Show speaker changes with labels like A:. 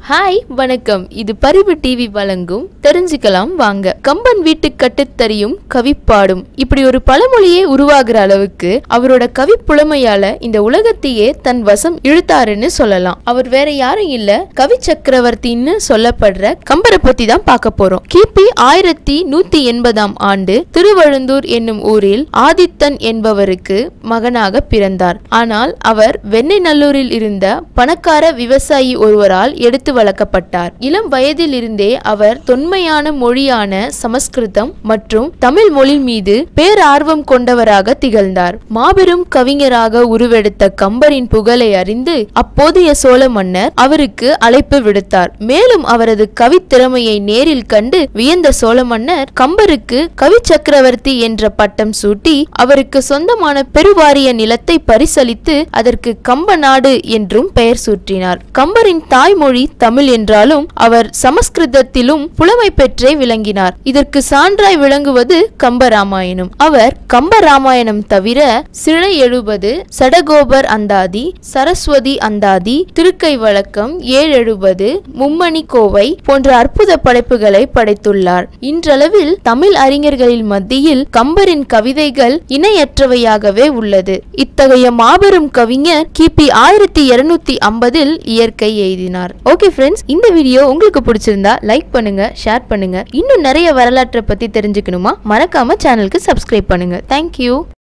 A: hi வணக்கம் இது பரிவு டிவி வழங்கும் தெரிஞ்சுக்கலாம் வாங்க கம்பன் வீட்டு கட்டுத்தறியும் கவிப்பாடும் இப்படி ஒரு பழமொழியே உருவாகிற அளவுக்கு அவரோட கவி புலமையால இந்த உலகத்தையே தன் வசம் இழுத்தாருன்னு சொல்லலாம் அவர் வேற யாரும் இல்ல கவி சக்கரவர்த்தின்னு சொல்லப்படுற கம்பரை பத்தி தான் பார்க்க போறோம் கிபி ஆயிரத்தி நூத்தி எண்பதாம் ஆண்டு திருவழுந்தூர் என்னும் ஊரில் ஆதித்தன் என்பவருக்கு மகனாக பிறந்தார் ஆனால் அவர் வெண்ணெய்நல்லூரில் இருந்த பணக்கார விவசாயி ஒருவரால் எடுத்து வளர்க்கப்பட்டார் இளம் வயதில் இருந்தே அவர் தொன்மையான மொழியான சமஸ்கிருதம் மற்றும் தமிழ் மொழி மீது பேரார்வம் கொண்டவராக திகழ்ந்தார் மாபெரும் கவிஞராக உருவெடுத்த கம்பரின் புகழை அறிந்து அப்போதைய சோழ மன்னர் அவருக்கு அழைப்பு விடுத்தார் மேலும் அவரது கவித்திறமையை நேரில் கண்டு வியந்த சோழ மன்னர் கம்பருக்கு கவி சக்கரவர்த்தி என்ற பட்டம் சூட்டி அவருக்கு சொந்தமான பெருவாரிய நிலத்தை பரிசளித்து அதற்கு கம்ப நாடு என்றும் பெயர் சூட்டினார் கம்பரின் தாய்மொழி தமிழ் என்றாலும் அவர் சமஸ்கிருதத்திலும் புலமை பெற்றே விளங்கினார் இதற்கு சான்றாய் விளங்குவது கம்பராமாயணம் அவர் கம்பராமாயணம் தவிர சிழை எழுபது சடகோபர் அந்தாதி சரஸ்வதி அந்தாதி திருக்கை வழக்கம் ஏழெழுபது மும்மணி கோவை போன்ற அற்புத படைப்புகளை படைத்துள்ளார் இன்றளவில் தமிழ் அறிஞர்களின் மத்தியில் கம்பரின் கவிதைகள் இணையற்றவையாகவே உள்ளது இத்தகைய மாபெரும் கவிஞர் கிபி ஆயிரத்தி இருநூத்தி ஐம்பதில் இயற்கை எழுதினார் ஓகே ஃப்ரெண்ட்ஸ் இந்த வீடியோ உங்களுக்கு பிடிச்சிருந்தா லைக் பண்ணுங்க ஷேர் பண்ணுங்க இன்னும் நிறைய வரலாற்றை பத்தி தெரிஞ்சுக்கணுமா மறக்காம சேனலுக்கு சப்ஸ்கிரைப் பண்ணுங்க தேங்க்யூ